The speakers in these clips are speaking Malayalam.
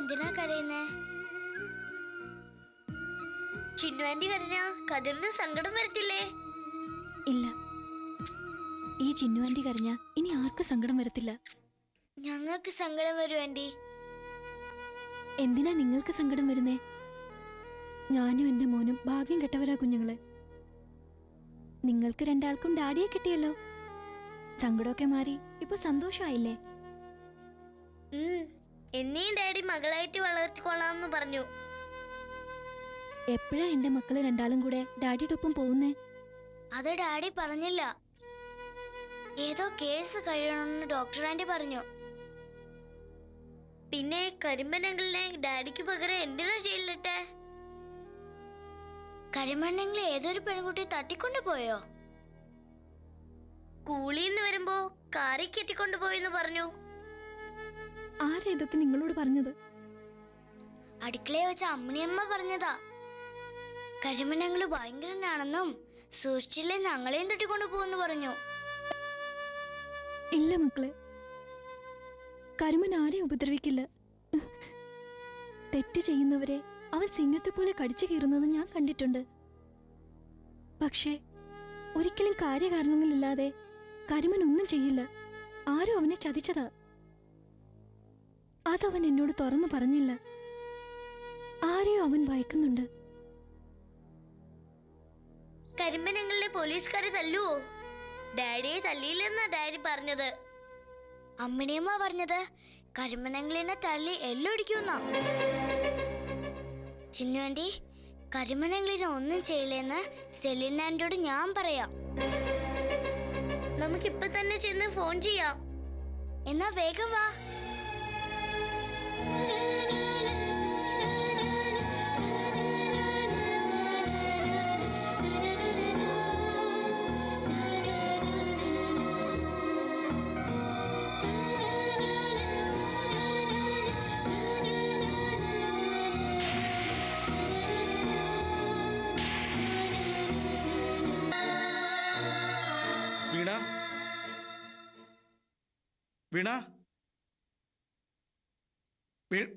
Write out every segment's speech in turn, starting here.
എന്തിനാ കരയുന്നേ ചിന്നു ആന്റി കരഞ്ഞ കതിറിന് സങ്കടം വരത്തില്ലേ ഇല്ല ഈ ചിന്നുവാൻറ്റി കരഞ്ഞ ഇനി ആർക്ക് സങ്കടം വരത്തില്ല ഞങ്ങൾക്ക് സങ്കടം വരും ആന്റി എന്തിനാ നിങ്ങൾക്ക് സങ്കടം വരുന്നേ ഞാനും എന്റെ മോനും ഭാഗ്യം കെട്ടവരാ കുഞ്ഞുങ്ങളെ നിങ്ങൾക്ക് രണ്ടാൾക്കും ഡാഡിയെ കിട്ടിയല്ലോ സങ്കടമൊക്കെ മാറി ഇപ്പൊ സന്തോഷമായില്ലേ ഉം എന്നെയും ഡാഡി മകളായിട്ട് വളർത്തിക്കൊള്ളാമെന്ന് പറഞ്ഞു എപ്പോഴാ എന്റെ മക്കള് രണ്ടാളും കൂടെ ഡാഡിയുടെ ഒപ്പം പോകുന്നേ അത് ഡാഡി പറഞ്ഞില്ല ഏതോ കേസ് കഴിയണമെന്ന് ഡോക്ടർ ആന്റി പറഞ്ഞു പിന്നെ കരിമ്പനങ്ങളിനെ ഡാഡിക്ക് പകരം എന്തിനാ ജയിലിലിട്ടെ കരിമണ്ണെങ്കിൽ ഏതൊരു പെൺകുട്ടി തട്ടിക്കൊണ്ടു പോയോ കൂളിന്ന് വരുമ്പോ കാറി കെട്ടിക്കൊണ്ടു പോയെന്ന് പറഞ്ഞു ആരാ ഇതൊക്കെ നിങ്ങളോട് പറഞ്ഞത് അടുക്കളയെ വെച്ച അമ്മിണിയമ്മ പറഞ്ഞതാ കരിമണ്ണങ്ങള് ഭയങ്കരനാണെന്നും സൂക്ഷിച്ചില്ലേ ഞങ്ങളെയും തട്ടിക്കൊണ്ടു പോകുന്നു പറഞ്ഞു ഇല്ല മക്കളെ കരുമൻ ആരെയും ഉപദ്രവിക്കില്ല തെറ്റ് ചെയ്യുന്നവരെ അവൻ സിംഹത്തെ പോലെ കടിച്ചു കീറുന്നത് ഞാൻ കണ്ടിട്ടുണ്ട് പക്ഷേ ഒരിക്കലും കാര്യകാരണങ്ങളില്ലാതെ കരുമൻ ഒന്നും ചെയ്യില്ല ആരും അവനെ ചതിച്ചതാ അതവൻ എന്നോട് തുറന്നു പറഞ്ഞില്ല ആരെയോ അവൻ ഭയക്കുന്നുണ്ട് കരിമ്പനങ്ങളിലെ പോലീസുകാരെ തല്ലുവോ ഡാഡിയെ തല്ലിയില്ലെന്നാ ഡാഡി പറഞ്ഞത് അമ്മിണിയമ്മ പറഞ്ഞത് കരിമണങ്ങളിനെ തള്ളി എല്ലൊടിക്കുന്ന ചിന്നുവണ്ടി കരിമണങ്ങളിനെ ഒന്നും ചെയ്യില്ലെന്ന് സെലിനാൻഡോട് ഞാൻ പറയാം നമുക്കിപ്പൊ തന്നെ ചെന്ന് ഫോൺ ചെയ്യാം എന്നാ വേഗം വാ വീണ വീണ വീ-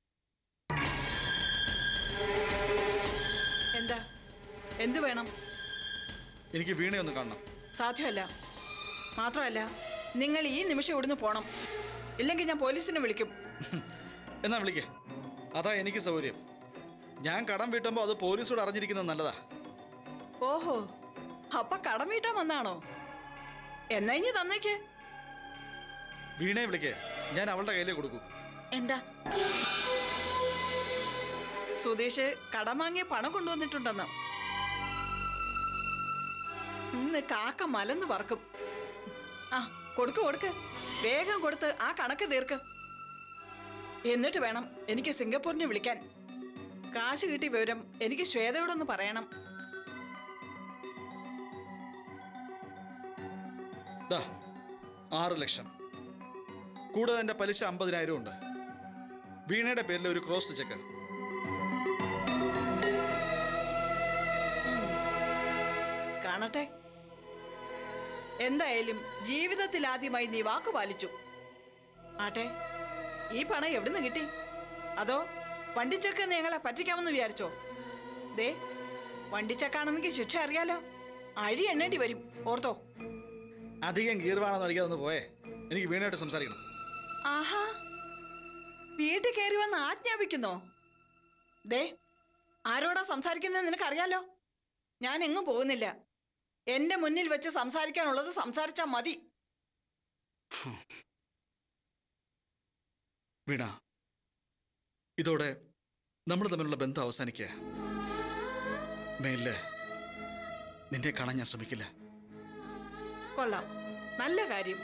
എന്താ എന്തു വേണം എനിക്ക് വീണയൊന്ന് കാണണം സാധ്യമല്ല മാത്രമല്ല നിങ്ങൾ ഈ നിമിഷം ഇവിടുന്ന് പോണം ഇല്ലെങ്കിൽ ഞാൻ പോലീസിനെ വിളിക്കും എന്നാ വിളിക്കേ അതാ എനിക്ക് സൗകര്യം ഞാൻ കടം വീട്ടുമ്പോൾ അത് പോലീസോട് അറിഞ്ഞിരിക്കുന്നത് നല്ലതാ ഓഹോ അപ്പൊ കടം വീട്ടാൻ വന്നാണോ എന്നാ ഇനി തന്നേക്ക് വീണയെ വിളിക്കേ ഞാൻ അവളുടെ കയ്യിലേ കൊടുക്കൂ എന്താ സുധീഷ് കടം വാങ്ങിയ പണം കൊണ്ടുവന്നിട്ടുണ്ടെന്ന് ഇന്ന് കാക്ക മലന്ന് പറക്കും ആ കൊടുക്ക് കൊടുക്ക് വേഗം കൊടുത്ത് ആ കണക്ക് തീർക്ക് എന്നിട്ട് വേണം എനിക്ക് സിംഗപ്പൂരിനെ വിളിക്കാൻ കാശ് കിട്ടിയ വിവരം എനിക്ക് ശ്വേതയോടൊന്ന് പറയണം ദാ ആറ് ലക്ഷം കൂടാതെ എൻ്റെ പലിശ അമ്പതിനായിരം ഉണ്ട് വീണയുടെ പേരിൽ ഒരു ക്രോസ് ചെക്ക് കാണട്ടെ എന്തായാലും ജീവിതത്തിൽ ആദ്യമായി നീ വാക്ക് പാലിച്ചു ആട്ടെ ഈ പണം എവിടുന്ന് കിട്ടി അതോ വണ്ടിച്ചക്ക് ഞങ്ങളെ പറ്റിക്കാമെന്ന് വിചാരിച്ചോ ദേ വണ്ടിച്ചക്കാണെന്നെങ്കിൽ ശിക്ഷ അറിയാലോ അഴി എണ്ണേണ്ടി വരും ഓർത്തോ അധികം ഗീർവാണെന്ന് അടിക്കാതെ ഒന്ന് പോയേ എനിക്ക് വീണയായിട്ട് സംസാരിക്കണം ആഹാ വീട്ടിൽ കയറി വന്ന് ആജ്ഞാപിക്കുന്നോ ദേ ആരോടാ സംസാരിക്കുന്നത് നിനക്കറിയാലോ ഞാൻ എങ്ങും പോകുന്നില്ല എന്റെ മുന്നിൽ വെച്ച് സംസാരിക്കാനുള്ളത് സംസാരിച്ചാ മതി വീണ ഇതോടെ നമ്മൾ തമ്മിലുള്ള ബന്ധം അവസാനിക്കുക മേലില് നിന്നെ കാണാൻ ഞാൻ ശ്രമിക്കില്ല കൊള്ളാം നല്ല കാര്യം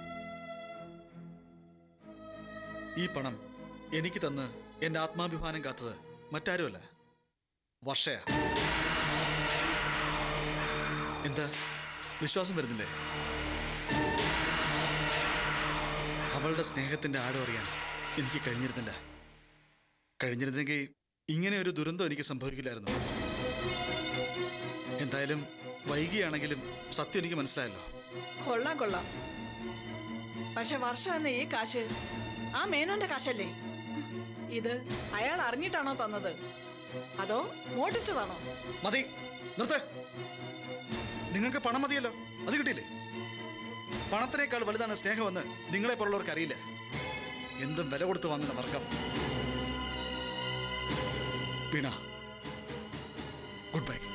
ഈ പണം എനിക്ക് തന്ന് എന്റെ ആത്മാഭിമാനം കാത്തത് മറ്റാരുമല്ല വർഷയാ എന്താ വിശ്വാസം വരുന്നില്ലേ അവളുടെ സ്നേഹത്തിന്റെ ആഴം അറിയാൻ എനിക്ക് കഴിഞ്ഞിരുന്നില്ല കഴിഞ്ഞിരുന്നെങ്കിൽ ഇങ്ങനെ ഒരു ദുരന്തം എനിക്ക് സംഭവിക്കില്ലായിരുന്നു എന്തായാലും വൈകിയാണെങ്കിലും സത്യം എനിക്ക് മനസ്സിലായല്ലോ കൊള്ളാം കൊള്ളാം പക്ഷെ വർഷം എന്ന ഈ കാശ് ആ മേനോന്റെ കാശല്ലേ ഇത് അയാൾ അറിഞ്ഞിട്ടാണോ തന്നത് അതോ മോട്ടിച്ചതാണോ മതി നിർത്ത് നിങ്ങൾക്ക് പണം മതിയല്ലോ അത് കിട്ടിയില്ലേ പണത്തിനേക്കാൾ വലുതാണ് സ്നേഹമെന്ന് നിങ്ങളെ പോലുള്ളവർക്ക് അറിയില്ല എന്തും വില കൊടുത്ത് വാങ്ങുന്ന വർഗം വീണ ഗുഡ് ബൈ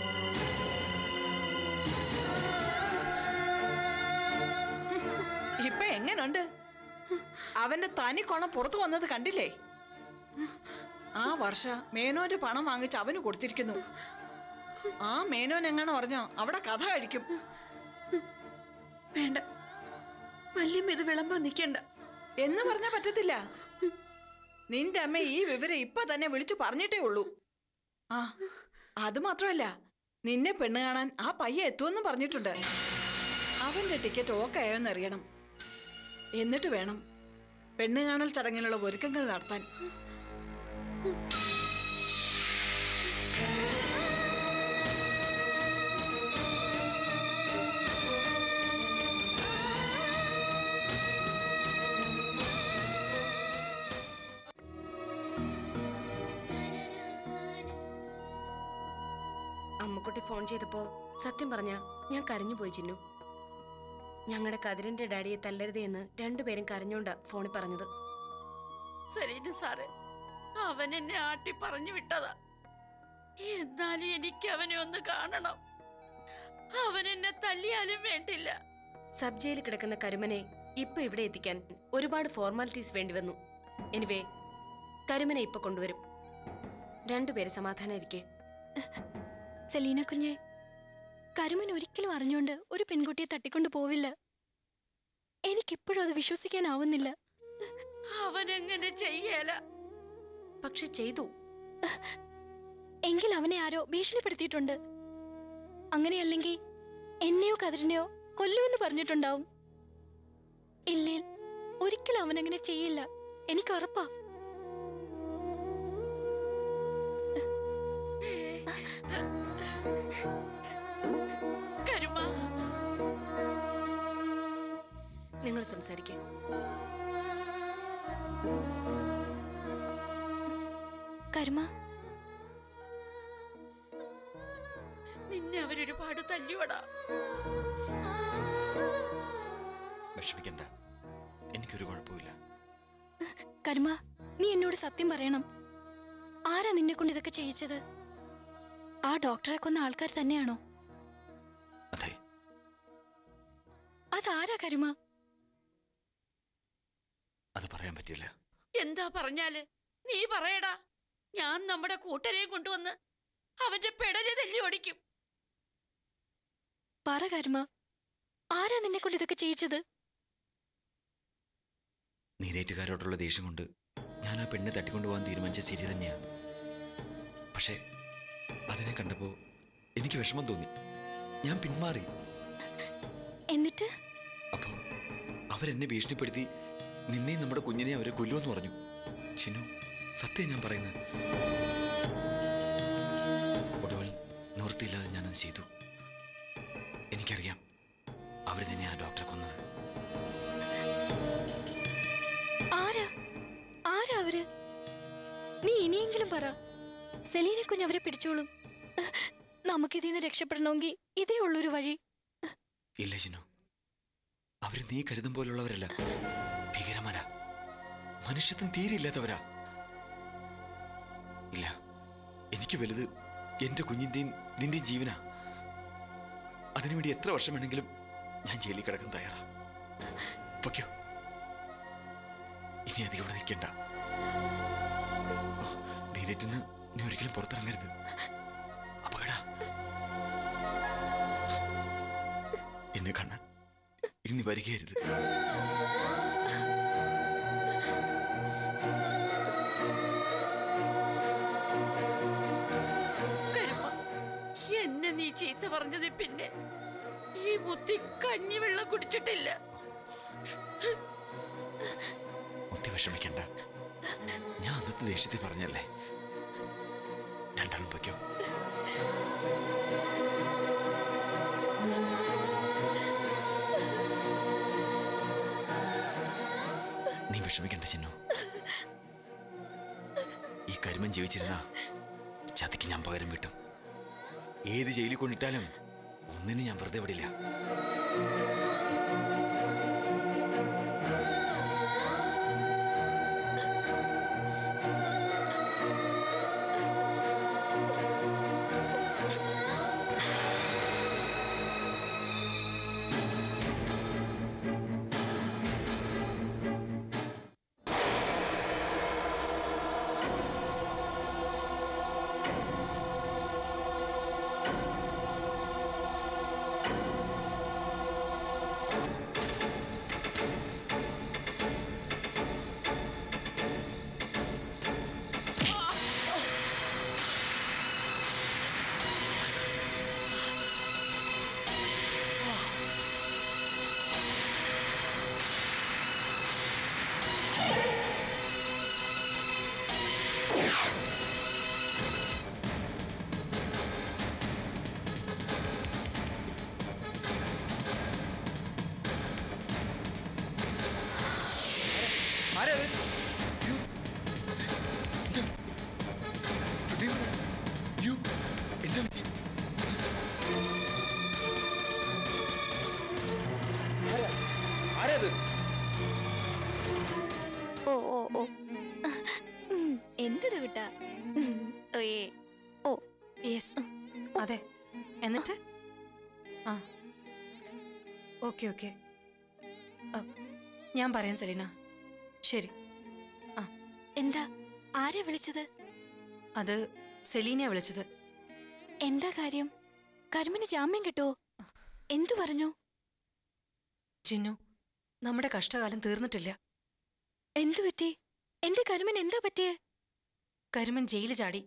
ഇപ്പൊ എങ്ങനുണ്ട് അവന്റെ തനി കൊണം പുറത്തു വന്നത് കണ്ടില്ലേ ആ വർഷ മേനോന്റെ പണം വാങ്ങിച്ച് അവന് കൊടുത്തിരിക്കുന്നു ആ മേനോൻ എങ്ങനെ പറഞ്ഞോ അവിടെ കഥ കഴിക്കും വേണ്ട വല്യമ്മ ഇത് വിളമ്പാൻ നിൽക്കണ്ട എന്ന് പറഞ്ഞാ പറ്റത്തില്ല നിന്റെ അമ്മ ഈ വിവരം ഇപ്പൊ തന്നെ വിളിച്ചു പറഞ്ഞിട്ടേ ഉള്ളൂ ആ അത് മാത്രമല്ല നിന്നെ പെണ്ണ് കാണാൻ ആ പയ്യ എത്തുമെന്നും പറഞ്ഞിട്ടുണ്ട് അവന്റെ ടിക്കറ്റ് ഓക്കെ ആയോന്ന് അറിയണം എന്നിട്ട് വേണം പെണ്ണ് കാണൽ ചടങ്ങിനുള്ള ഒരുക്കങ്ങൾ നടത്താൻ അമ്മക്കുട്ടി ഫോൺ ചെയ്തപ്പോ സത്യം പറഞ്ഞ ഞാൻ കരഞ്ഞു പോയി ചിന്നു ഞങ്ങളുടെ കതിരന്റെ ഡാഡിയെ തല്ലരുതേ എന്ന് രണ്ടുപേരും കരഞ്ഞോണ്ടാ ഫോണിൽ പറഞ്ഞത് സലീന സാറ് അവൻ എന്നെ ആട്ടി പറഞ്ഞു വിട്ടതാ എന്നാലും എനിക്ക് അവനെ ഒന്ന് കാണണം അവൻ എന്നെ തല്ലിയാലും വേണ്ടില്ല സബ് ജയിലിൽ കിടക്കുന്ന കരുമനെ ഇപ്പൊ ഇവിടെ എത്തിക്കാൻ ഒരുപാട് ഫോർമാലിറ്റീസ് വേണ്ടി വന്നു എനിവേ കരുമനെ ഇപ്പൊ കൊണ്ടുവരും രണ്ടുപേര് സമാധാനം ഇരിക്കെ സെലീന കുഞ്ഞെ കരുമൻ ഒരിക്കലും അറിഞ്ഞുകൊണ്ട് ഒരു പെൺകുട്ടിയെ തട്ടിക്കൊണ്ടു പോവില്ല എനിക്കിപ്പോഴും അത് വിശ്വസിക്കാനാവുന്നില്ല അവൻ എങ്ങനെ ചെയ്യല പക്ഷെ ചെയ്തു എങ്കിൽ അവനെ ആരോ ഭീഷണിപ്പെടുത്തിയിട്ടുണ്ട് അങ്ങനെയല്ലെങ്കിൽ എന്നെയോ കതിരനെയോ കൊല്ലുമെന്ന് പറഞ്ഞിട്ടുണ്ടാവും ഇല്ലേ ഒരിക്കലും അവനങ്ങനെ ചെയ്യില്ല എനിക്ക് ഉറപ്പാ കരുമ നിങ്ങൾ സംസാരിക്കേ കരുമ നിന്നെ അവരൊരുപാട് തല്ലിവടാ വിഷമിക്കണ്ട എനിക്കൊരു കുഴപ്പമില്ല കരുമ നീ എന്നോട് സത്യം പറയണം ആരാ നിന്നെ കൊണ്ട് ഇതൊക്കെ ചെയ്യിച്ചത് ആ ഡോക്ടറെ കൊന്ന ആൾക്കാർ തന്നെയാണോ അതെ അതാരാ കരുമ അത് പറയാൻ പറ്റില്ല എന്താ പറഞ്ഞാല് നീ പറയടാ ഞാൻ നമ്മുടെ കൂട്ടരെ കൊണ്ടുവന്ന് അവന്റെ പെടല് തല്ലി ഓടിക്കും പറ കരുമ ആരാ നിന്നെ കൊണ്ട് ഇതൊക്കെ ചെയ്യിച്ചത് നീരേറ്റുകാരോടുള്ള ദേഷ്യം കൊണ്ട് ഞാൻ ആ പെണ്ണെ തട്ടിക്കൊണ്ടുപോകാൻ തീരുമാനിച്ച ശരി തന്നെയാ പക്ഷേ അതിനെ കണ്ടപ്പോൾ എനിക്ക് വിഷമം തോന്നി ഞാൻ പിന്മാറി എന്നിട്ട് അപ്പോൾ അവരെന്നെ ഭീഷണിപ്പെടുത്തി നിന്നെയും നമ്മുടെ കുഞ്ഞിനെ അവരെ കൊല്ലുമെന്ന് പറഞ്ഞു ചിന്നു സത്യം ഞാൻ പറയുന്നത് ഒടുവിൽ നിവൃത്തിയില്ലാതെ ഞാനത് ചെയ്തു എനിക്കറിയാം അവർ തന്നെ ആ ഡോക്ടറെ കൊന്നത് ആരാ ആരാ അവര് നീ ഇനിയെങ്കിലും പറ സെലീനെ കുഞ്ഞ് അവരെ പിടിച്ചോളും നമുക്കിതിന്ന് രക്ഷപ്പെടണമെങ്കിൽ ഇതേ ഉള്ളൊരു വഴി ഇല്ല ചിന്നു അവര് നീ കരുതും പോലുള്ളവരല്ല ഭീകരന്മാരാ മനുഷ്യത്വം തീരെ ഇല്ലാത്തവരാ ഇല്ല എനിക്ക് വലുത് എന്റെ കുഞ്ഞിന്റെയും നിന്റെയും ജീവനാ അതിനുവേണ്ടി എത്ര വർഷം വേണമെങ്കിലും ഞാൻ ജയിലിൽ കിടക്കാൻ തയ്യാറാ പൊയ്ക്കോ ഇനി അധികം ഇവിടെ നിൽക്കണ്ട നീരറ്റിന്ന് നീ ഒരിക്കലും പുറത്തിറങ്ങരുത് അപകട എന്നെ കാണാൻ ഇനി വരികയരുത് കരുമ എന്നെ നീ ചീത്ത പറഞ്ഞത് പിന്നെ ഈ മുത്തി കഞ്ഞിവെള്ളം കുടിച്ചിട്ടില്ല ഒത്തി വിഷമിക്കണ്ട ഞാൻ അന്നത്തെ ദേഷ്യത്തിൽ പറഞ്ഞല്ലേ രണ്ടാളും പൊയ്ക്കോ നീ വിഷമിക്കണ്ട ചിന്നു കരുമൻ ജീവിച്ചിരുന്ന ചതിക്ക് ഞാൻ പകരം വിട്ടും ഏത് ജയിലിൽ കൊണ്ടിട്ടാലും ഒന്നിനും ഞാൻ വെറുതെ വിടില്ല ആരാ അത്? അയ്യോ. എന്താ? പ്രദീപ്? അയ്യോ. എന്താ പറ്റി? ആരാ? ആരാ അത്? ഓ ഓ ഓ എന്തിടാ കിട്ടാ ഓയേ യെസ് അതെ എന്നിട്ട് ആ ഓക്കെ ഓക്കെ ഞാൻ പറയാം സെലീന ശരി എന്താ ആരെ വിളിച്ചത് അത് സെലീനയാ വിളിച്ചത് എന്താ കാര്യം കരുമിന് ജാമ്യം കിട്ടുമോ എന്തു പറഞ്ഞു ചിന്നു നമ്മുടെ കഷ്ടകാലം തീർന്നിട്ടില്ല എന്തു പറ്റി എന്റെ കരുമൻ എന്താ പറ്റിയേ കരുമൻ ജയിലിൽ ചാടി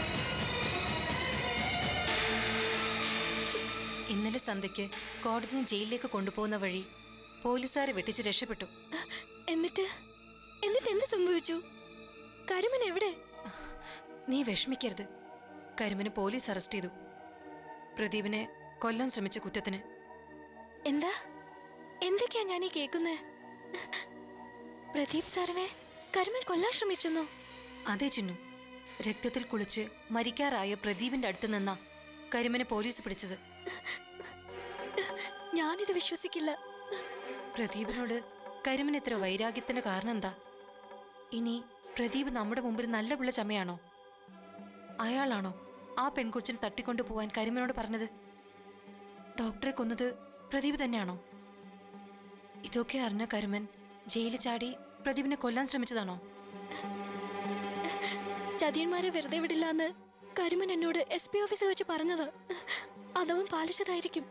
ഇന്നലെ സന്ധ്യയ്ക്ക് കോടതിന് ജയിലിലേക്ക് കൊണ്ടുപോകുന്ന വഴി പോലീസുകാരെ വെട്ടിച്ച് രക്ഷപ്പെട്ടു എന്നിട്ട് എന്നിട്ട് എന്ത് സംഭവിച്ചു കരുമൻ എവിടെ നീ വിഷമിക്കരുത് കരുമന് പോലീസ് അറസ്റ്റ് ചെയ്തു പ്രദീപിനെ കൊല്ലാൻ ശ്രമിച്ച കുറ്റത്തിന് എന്താ എന്തൊക്കെയാ ഞാൻ ഈ കേൾക്കുന്നേ പ്രദീപ് സാറിനെ കരുമൻ കൊല്ലാൻ ശ്രമിച്ചെന്നോ അതേ ചിന്നു രക്തത്തിൽ കുളിച്ച് മരിക്കാറായ പ്രദീപിന്റെ അടുത്ത് നിന്നാ കരിമനെ പോലീസ് പിടിച്ചത് ഞാനിത് വിശ്വസിക്കില്ല പ്രദീപിനോട് കരിമൻ ഇത്ര വൈരാഗ്യത്തിന്റെ കാരണം എന്താ ഇനി പ്രദീപ് നമ്മുടെ മുമ്പിൽ നല്ല പിള്ള ചമയാണോ അയാളാണോ ആ പെൺകൊച്ചിനെ തട്ടിക്കൊണ്ടു പോവാൻ കരിമനോട് പറഞ്ഞത് ഡോക്ടറെ കൊന്നത് പ്രദീപ് തന്നെയാണോ ഇതൊക്കെ അറിഞ്ഞ കരുമൻ ജയിലിൽ ചാടി പ്രദീപിനെ കൊല്ലാൻ ശ്രമിച്ചതാണോ ചതിയന്മാരെ വെറുതെ വിടില്ല എന്ന് കരുമൻ എന്നോട് എസ് പി ഓഫീസിൽ വെച്ച് പറഞ്ഞത് അതവൻ പാലിച്ചതായിരിക്കും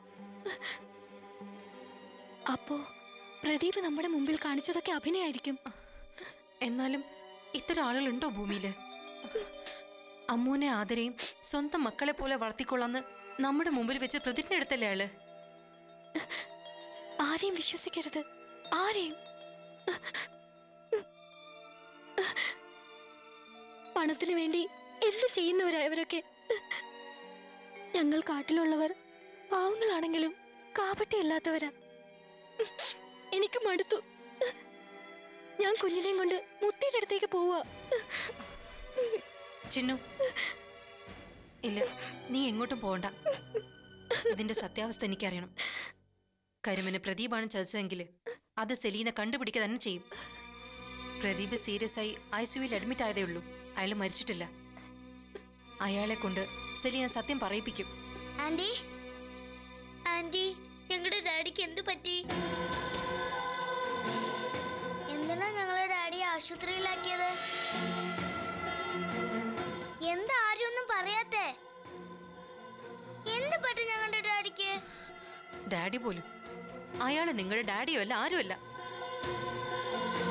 അപ്പോ പ്രദീപ് നമ്മുടെ മുമ്പിൽ കാണിച്ചതൊക്കെ അഭിനയായിരിക്കും എന്നാലും ഇത്തരം ആളുകളുണ്ടോ ഭൂമിയില് അമ്മൂനെ ആദരയും സ്വന്തം മക്കളെ പോലെ വളർത്തിക്കൊള്ളാന്ന് നമ്മുടെ മുമ്പിൽ വെച്ച് പ്രതിജ്ഞ എടുത്തല്ലേ അയാള് ആരെയും വിശ്വസിക്കരുത് ആരെയും പണത്തിന് വേണ്ടി എന്ത് ചെയ്യുന്നവരായവരൊക്കെ ഞങ്ങൾ കാട്ടിലുള്ളവർ പാവങ്ങളാണെങ്കിലും കാപട്യമില്ലാത്തവരാ എനിക്ക് മടുത്തു ഞാൻ കുഞ്ഞിനെയും കൊണ്ട് മുത്തിയുടെ അടുത്തേക്ക് പോവാ ചിന്നു ഇല്ല നീ എങ്ങോട്ടും പോകണ്ട ഇതിന്റെ സത്യാവസ്ഥ എനിക്കറിയണം കരുമന് പ്രദീപാണ് ചതിച്ചതെങ്കിൽ അത് സെലീന കണ്ടുപിടിക്കുക തന്നെ ചെയ്യും പ്രദീപ് സീരിയസ് ആയി ഐ സിയുയിൽ അഡ്മിറ്റ് ആയതേ ഉള്ളൂ അയാൾ മരിച്ചിട്ടില്ല അയാളെ കൊണ്ട് സെലീന സത്യം പറയിപ്പിക്കും ആന്റി ആന്റി ഞങ്ങളുടെ ഡാഡിക്ക് എന്തു പറ്റി എന്തിനാ ഞങ്ങളെ ഡാഡിയെ ആശുപത്രിയിലാക്കിയത് എന്താ ആരും ഒന്നും പറയാത്തേ എന്ത് പറ്റും ഞങ്ങളുടെ ഡാഡിക്ക് ഡാഡി പോലും അയാൾ നിങ്ങളുടെ ഡാഡിയോ അല്ല ആരുമല്ല